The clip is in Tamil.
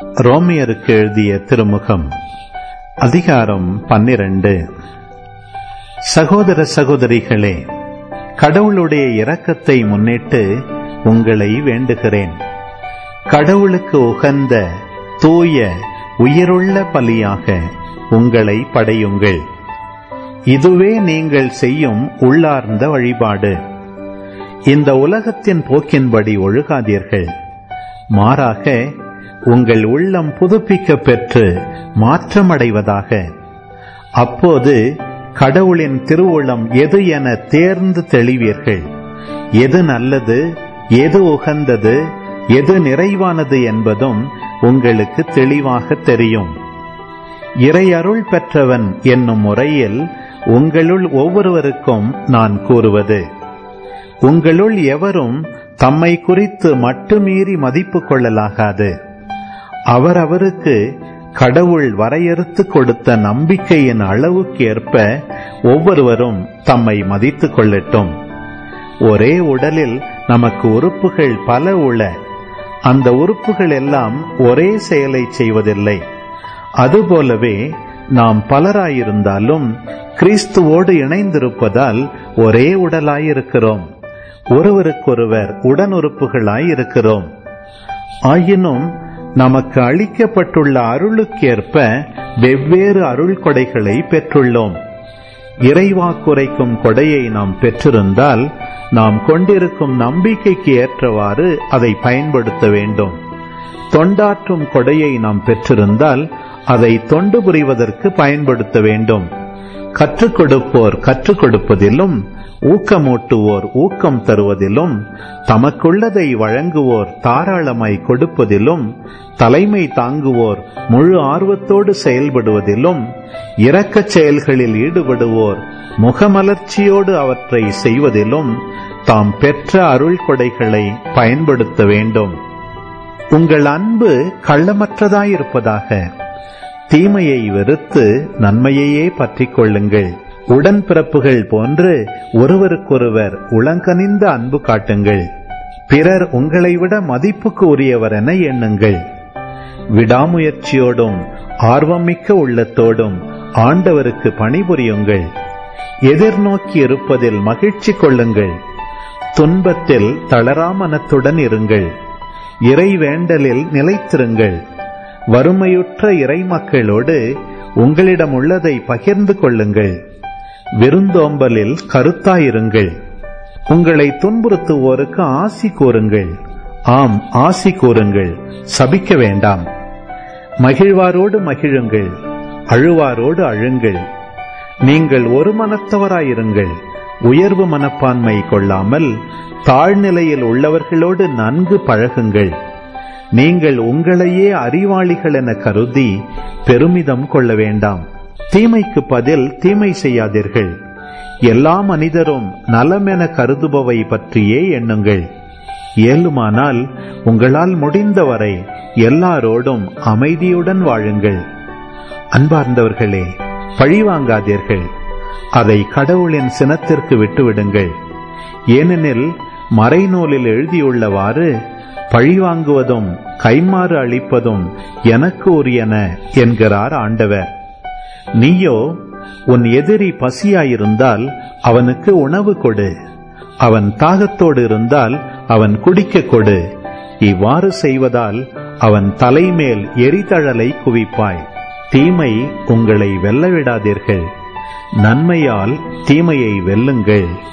ரோமியருக்கு எழுதிய திருமுகம் அதிகாரம் பன்னிரண்டு சகோதர சகோதரிகளே கடவுளுடைய இரக்கத்தை முன்னிட்டு உங்களை வேண்டுகிறேன் கடவுளுக்கு உகந்த தூய உயிருள்ள பலியாக உங்களை படையுங்கள் இதுவே நீங்கள் செய்யும் உள்ளார்ந்த வழிபாடு இந்த உலகத்தின் போக்கின்படி ஒழுகாதீர்கள் மாறாக உங்கள் உள்ளம் புதுப்பிக்க பெற்று மாற்றமடைவதாக அப்போது கடவுளின் திருவுளம் எது என தேர்ந்து தெளிவீர்கள் எது நல்லது எது உகந்தது எது நிறைவானது என்பதும் உங்களுக்கு தெளிவாக தெரியும் இறையருள் பெற்றவன் என்னும் முறையில் உங்களுள் ஒவ்வொருவருக்கும் நான் கூறுவது உங்களுள் எவரும் தம்மை குறித்து மட்டுமீறி மதிப்பு கொள்ளலாகாது அவரவருக்கு கடவுள் வரையறுத்து கொடுத்த நம்பிக்கையின் அளவுக்கு ஏற்ப ஒவ்வொருவரும் தம்மை மதித்துக் கொள்ளட்டும் ஒரே உடலில் நமக்கு உறுப்புகள் பல உள அந்த உறுப்புகள் எல்லாம் ஒரே செயலை செய்வதில்லை அதுபோலவே நாம் பலராயிருந்தாலும் கிறிஸ்துவோடு இணைந்திருப்பதால் ஒரே உடலாயிருக்கிறோம் ஒருவருக்கொருவர் உடனுறுப்புகளாயிருக்கிறோம் ஆயினும் நமக்கு அளிக்கப்பட்டுள்ள அருளுக்கேற்ப வெவ்வேறு அருள் கொடைகளை பெற்றுள்ளோம் இறைவாக்குரைக்கும் கொடையை நாம் பெற்றிருந்தால் நாம் கொண்டிருக்கும் நம்பிக்கைக்கு ஏற்றவாறு அதை பயன்படுத்த வேண்டும் தொண்டாற்றும் கொடையை நாம் பெற்றிருந்தால் அதை தொண்டு புரிவதற்கு பயன்படுத்த வேண்டும் கற்றுக் கொடுப்போர் கற்றுக் கொடுப்பதிலும் ஊக்கமூட்டுவோர் ஊக்கம் தருவதிலும் தமக்குள்ளதை வழங்குவோர் தாராளமாய் கொடுப்பதிலும் தலைமை தாங்குவோர் முழு ஆர்வத்தோடு செயல்படுவதிலும் இரக்கச் செயல்களில் ஈடுபடுவோர் முகமலர்ச்சியோடு அவற்றை செய்வதிலும் தாம் பெற்ற அருள் கொடைகளை பயன்படுத்த வேண்டும் உங்கள் அன்பு கள்ளமற்றதாயிருப்பதாக தீமையை வெறுத்து நன்மையையே பற்றிக் கொள்ளுங்கள் உடன்பிறப்புகள் போன்று ஒருவருக்கொருவர் உளங்கனிந்த அன்பு காட்டுங்கள் பிறர் உங்களை விட மதிப்புக்கு உரியவர் என எண்ணுங்கள் விடாமுயற்சியோடும் ஆர்வமிக்க உள்ளத்தோடும் ஆண்டவருக்கு பணிபுரியுங்கள் எதிர்நோக்கி இருப்பதில் மகிழ்ச்சி கொள்ளுங்கள் துன்பத்தில் தளராமனத்துடன் இருங்கள் இறை வேண்டலில் நிலைத்திருங்கள் வறுமையுற்ற இறை மக்களோடு உங்களிடம் உள்ளதை பகிர்ந்து கொள்ளுங்கள் விருந்தோம்பலில் கருத்தாயிருங்கள் உங்களை துன்புறுத்துவோருக்கு ஆசி கூறுங்கள் ஆம் ஆசி கூறுங்கள் சபிக்க வேண்டாம் மகிழ்வாரோடு மகிழுங்கள் அழுவாரோடு அழுங்கள் நீங்கள் ஒரு மனத்தவராயிருங்கள் உயர்வு மனப்பான்மை கொள்ளாமல் தாழ்நிலையில் உள்ளவர்களோடு நன்கு பழகுங்கள் நீங்கள் உங்களையே அறிவாளிகள் என கருதி பெருமிதம் கொள்ள வேண்டாம் தீமைக்கு பதில் தீமை செய்யாதீர்கள் எல்லா மனிதரும் நலமென கருதுபவை பற்றியே எண்ணுங்கள் இயலுமானால் உங்களால் முடிந்தவரை எல்லாரோடும் அமைதியுடன் வாழுங்கள் அன்பார்ந்தவர்களே பழிவாங்காதீர்கள் அதை கடவுளின் சினத்திற்கு விட்டுவிடுங்கள் ஏனெனில் மறைநூலில் எழுதியுள்ளவாறு பழிவாங்குவதும் கைமாறு அளிப்பதும் எனக்கு உரியன என்கிறார் ஆண்டவர் நீயோ உன் எதிரி பசியாயிருந்தால் அவனுக்கு உணவு கொடு அவன் தாகத்தோடு இருந்தால் அவன் குடிக்க கொடு இவ்வாறு செய்வதால் அவன் தலைமேல் எரிதழலை குவிப்பாய் தீமை உங்களை வெல்லவிடாதீர்கள் நன்மையால் தீமையை வெல்லுங்கள்